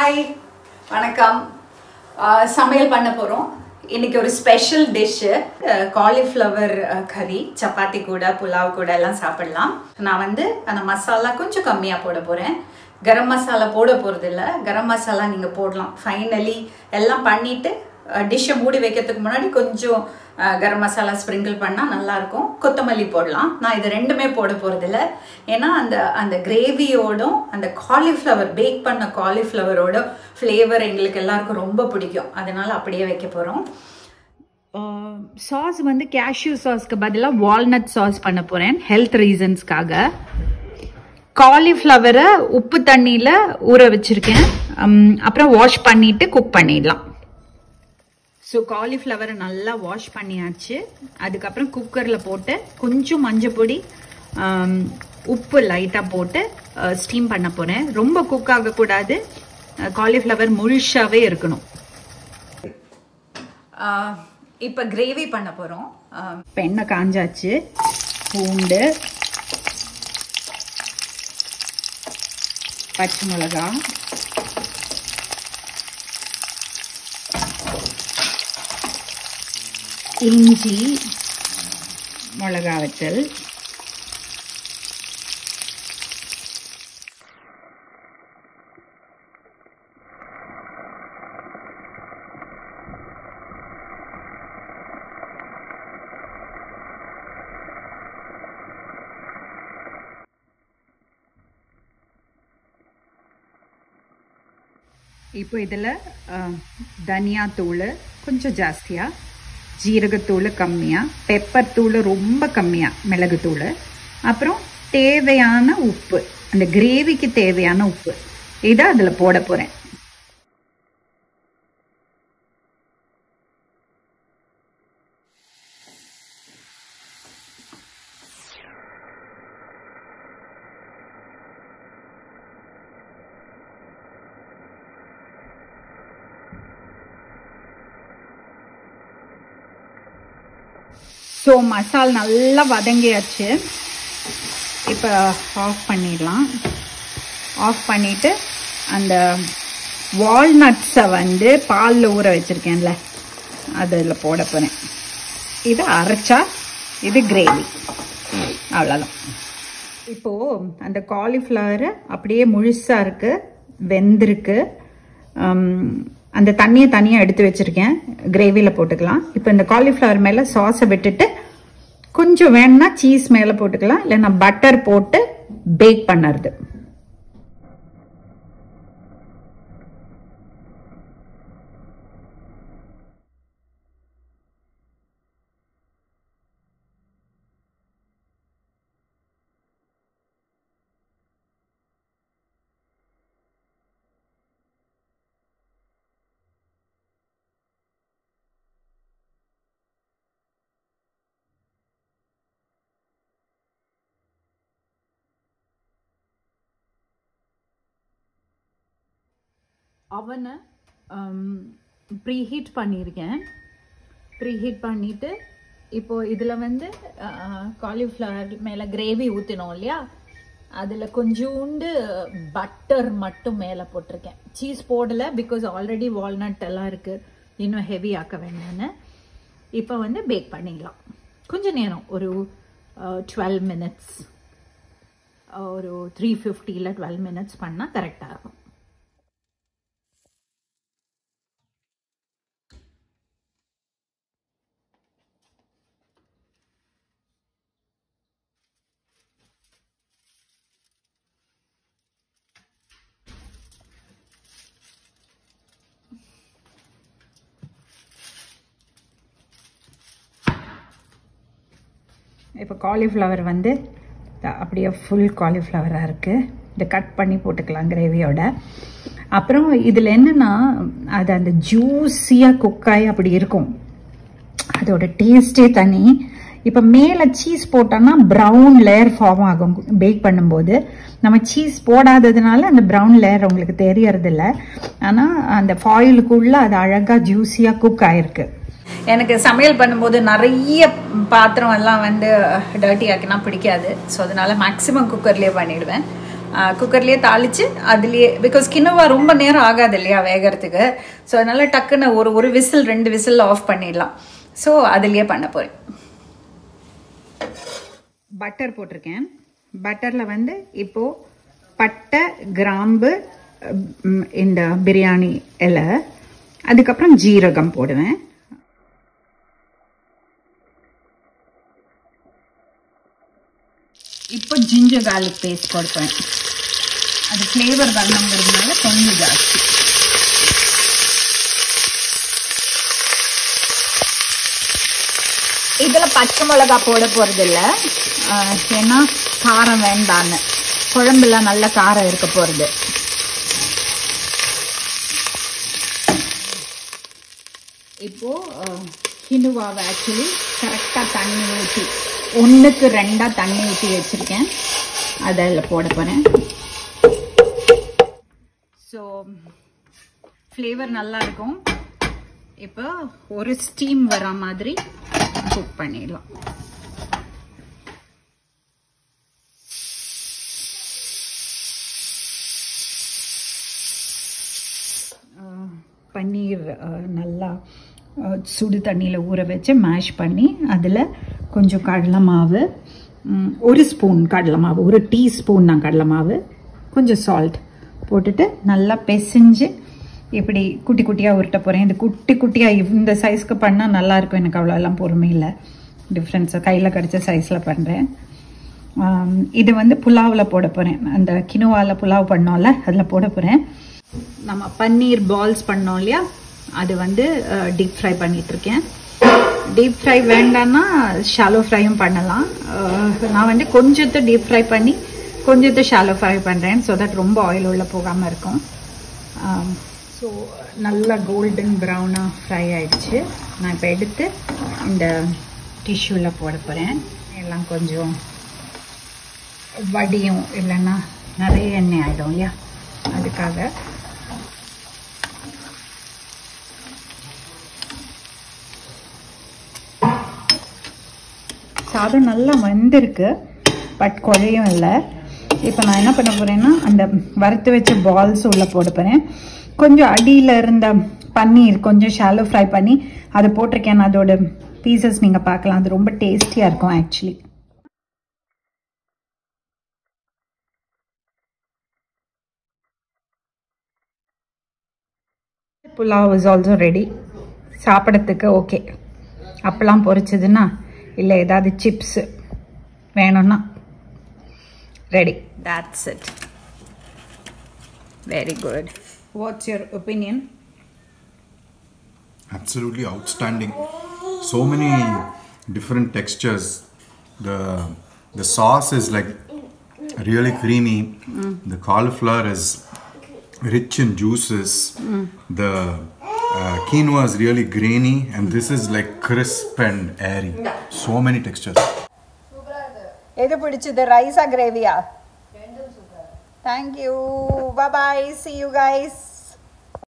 hi வணக்கம் ஆஹ் சமையல் பண்ண போகிறோம் இன்னைக்கு ஒரு ஸ்பெஷல் டிஷ்ஷு காலிஃப்ளவர் கறி சப்பாத்தி கூட புலாவ் கூட எல்லாம் சாப்பிடலாம் நான் வந்து அந்த மசாலா கொஞ்சம் கம்மியாக போட போகிறேன் கரம் மசாலா போட போகிறது இல்லை கரம் மசாலா நீங்கள் போடலாம் ஃபைனலி எல்லாம் பண்ணிவிட்டு டிஷ்ஷை மூடி வைக்கிறதுக்கு முன்னாடி கொஞ்சம் அஹ், கரம் மசாலா ஸ்ப்ரிங்கிள் பண்ணால் நல்லாயிருக்கும் கொத்தமல்லி போடலாம் நான் இது ரெண்டுமே போட போகிறதில்ல ஏன்னா அந்த அந்த கிரேவியோடும் அந்த காலிஃப்ளவர் பேக் பண்ண காலிஃப்ளவரோட ஃப்ளேவர் எங்களுக்கு எல்லாருக்கும் ரொம்ப பிடிக்கும் அதனால அப்படியே வைக்க போகிறோம் சாஸ் வந்து கேஷ்யூ சாஸ்க்கு பதிலாக வால்நட் சாஸ் பண்ண போகிறேன் ஹெல்த் ரீசன்ஸ்க்காக காலிஃப்ளவரை உப்பு தண்ணியில் ஊற வச்சுருக்கேன் அப்புறம் வாஷ் பண்ணிவிட்டு குக் பண்ணிடலாம் ஸோ காலிஃப்ளவரை நல்லா வாஷ் பண்ணியாச்சு அதுக்கப்புறம் குக்கரில் போட்டு கொஞ்சம் மஞ்சள் பொடி ஆம், உப்பு லைட்டாக போட்டு ஸ்டீம் பண்ண போகிறேன் ரொம்ப குக் ஆகக்கூடாது காலிஃப்ளவர் முழுஷாவே இருக்கணும் இப்போ கிரேவி பண்ண போகிறோம் இப்போ எண்ணெய் காஞ்சாச்சு பூண்டு பச்சை மிளகா இஞ்சி மிளகா வத்தல் இப்போ இதில் தனியாத்தூள் கொஞ்சம் ஜாஸ்தியாக ஜீரகத்தூள் கம்மியாக பெப்பர் தூள் ரொம்ப கம்மியாக மிளகுத்தூள் அப்புறம் தேவையான உப்பு அந்த கிரேவிக்கு தேவையான உப்பு இதை அதில் போட போகிறேன் ஸோ மசால் நல்லா வதங்கியாச்சு இப்போ ஆஃப் பண்ணிடலாம் ஆஃப் பண்ணிவிட்டு அந்த வால்நட்ஸை வந்து பாலில் ஊற வச்சுருக்கேன்ல அதில் போட போகிறேன் இது அரைச்சா இது கிரேவி அவ்வளோதான் இப்போது அந்த காலிஃப்ளவர் அப்படியே முழுசாக இருக்குது வெந்திருக்கு ஹம், அந்த தண்ணியை தனியாக எடுத்து வச்சுருக்கேன் கிரேவியில் போட்டுக்கலாம் இப்போ இந்த காலிஃப்ளவர் மேலே சாஸை விட்டுட்டு கொஞ்சம் வேணும்னா சீஸ் மேலே போட்டுக்கலாம் இல்லைன்னா பட்டர் போட்டு பேக் பண்ணுறது அவனை ப்ரீஹீட் பண்ணியிருக்கேன் ப்ரீஹீட் பண்ணிவிட்டு இப்போ இதில் வந்து காலிஃப்ளவர் மேலே கிரேவி ஊற்றினோம் இல்லையா அதில் கொஞ்சோண்டு பட்டர் மட்டும் மேலே போட்டிருக்கேன் சீஸ் போடலை பிகாஸ் ஆல்ரெடி வால்நட் எல்லாம் இருக்குது இன்னும் ஹெவி ஆக்க வேண்டாம்னு இப்போ வந்து பேக் பண்ணிடலாம் கொஞ்ச நேரம் ஒரு டுவெல் மினிட்ஸ் ஒரு த்ரீ ஃபிஃப்டியில் டுவெல் மினிட்ஸ் பண்ணால் கரெக்டாக இருக்கும் இப்போ காலிஃப்ளவர் வந்து த- அப்படியே ஃபுல் காலிஃப்ளவராக இருக்குது இதை கட் பண்ணி போட்டுக்கலாம் கிரேவியோட அப்புறம் இதில் என்னென்னா அது அந்த ஜூஸியாக குக்காய் அப்படி இருக்கும் அதோட டேஸ்டே தனி இப்போ மேலே சீஸ் போட்டோம்னா ப்ரௌன் லேயர் ஃபார்ம் ஆகும் பேக் பண்ணும்போது நம்ம சீஸ் போடாததுனால அந்த ப்ரௌன் லேயர் உங்களுக்கு தெரியறதில்ல ஆனால் அந்த ஃபாயிலுக்குள்ளே அது அழகாக ஜூஸியாக குக் ஆயிருக்கு எனக்கு சமையல் பண்ணும்போது நிறைய பாத்திரம் எல்லாம் வந்து டர்ட்டி ஆக்கினா பிடிக்காது ஸோ அதனால மேக்ஸிமம் குக்கர்லேயே பண்ணிடுவேன் குக்கர்லேயே தாளித்து அதுலேயே பிகாஸ் கினோவா ரொம்ப நேரம் ஆகாது இல்லையா வேகிறதுக்கு ஸோ அதனால் டக்குன்னு ஒரு ஒரு விசில் ரெண்டு விசில் ஆஃப் பண்ணிடலாம் ஸோ அதுலேயே பண்ண போகிறேன் பட்டர் போட்டிருக்கேன் பட்டரில் வந்து இப்போது பட்டை கிராம்பு ம், இந்த பிரியாணி இலை அதுக்கப்புறம் ஜீரகம் போடுவேன் இப்போ ஜிஞ்சர் garlic பேஸ்ட் போடுவேன் அது ஃப்ளேவர் வரணுங்கிறதுனால கொஞ்சம் ஜாஸ்தி இதில் பச்சை மிளகா போட போகிறதில்ல ஏன்னா காரம் வேண்டான்னு குழம்புல நல்ல காரம் இருக்க போகிறது இப்போது கினுவாவை ஆக்சுவலி கரெக்டாக தண்ணி ஊற்றி ஒன்றுக்கு ரெண்டாக தண்ணி ஊற்றி வச்சுருக்கேன் அதில் போட போகிறேன் ஸோ ஃப்ளேவர் நல்லா இருக்கும் இப்போ ஒரு ஸ்டீம் வர மாதிரி குக் பண்ணிடலாம் அஹ், பன்னீர் அஹ், நல்லா அஹ், சுடு தண்ணியில் ஊற வச்சு மேஷ் பண்ணி அதில் கொஞ்சம் கடலை மாவு ம், ஒரு ஸ்பூன் கடலை மாவு ஒரு டீஸ்பூன் தான் கடலை மாவு கொஞ்சம் சால்ட் போட்டுட்டு நல்லா பிசைஞ்சு இப்படி குட்டி குட்டியாக உருட்ட போகிறேன் இது குட்டி குட்டியாக இந்த சைஸ்க்கு பண்ணால் நல்லாயிருக்கும் எனக்கு அவ்வளோலாம் பொறுமை இல்லை டிஃப்ரென்ஸை கையில் கிடச்ச சைஸில் பண்ணுறேன் ஆம், இது வந்து புலாவில் போட போகிறேன் அந்த கினுவாவில் புலாவ் பண்ணோம்ல அதில் போட போகிறேன் நம்ம பன்னீர் பால்ஸ் பண்ணோம் இல்லையா அது வந்து டீப் ஃப்ரை பண்ணிகிட்ருக்கேன் டீப் ஃப்ரை வேண்டாம்னா ஷாலோ ஃப்ரையும் பண்ணலாம் அஹ், நான் வந்து கொஞ்சத்தை டீப் ஃப்ரை பண்ணி கொஞ்சத்தை ஷாலோ ஃப்ரை பண்ணுறேன் ஸோ தட் ரொம்ப ஆயில் உள்ள போகாமல் இருக்கும் ஸோ நல்லா கோல்டன் ப்ரௌனாக ஃப்ரை ஆயிடுச்சு நான் இப்போ எடுத்து இந்த டிஷ்யூவில் போட போகிறேன் எல்லாம் கொஞ்சம் வடியும் இல்லைன்னா நிறைய எண்ணெய் ஆகிடும் இல்லையா அதுக்காக சாதம் நல்லா வந்திருக்கு பட் குழையும் இல்லை இப்போ நான் என்ன பண்ண போகிறேன்னா அந்த வறுத்து வச்ச பால்ஸ் உள்ளே போட போகிறேன் கொஞ்சம் அடியில் இருந்த பன்னீர் கொஞ்சம் ஷாலோ ஃப்ரை பண்ணி அதை போட்டிருக்கேன் அதோட பீசஸ் நீங்கள் பார்க்கலாம் அது ரொம்ப டேஸ்டியாக இருக்கும் actually pulao is also ready சாப்பிட்றதுக்கு ஓகே அப்பெல்லாம் பொரிச்சதுன்னா இல்லை ஏதாவது சிப்ஸ் வேணும்னா ready that's it very good what's your opinion absolutely outstanding so many different textures the the sauce is like really creamy the cauliflower is rich in juices the uh, quinoa is really grainy and this is like crisp and airy so many textures எது பிடிச்சது ரைஸா கிரேவியா thank you bye see you guys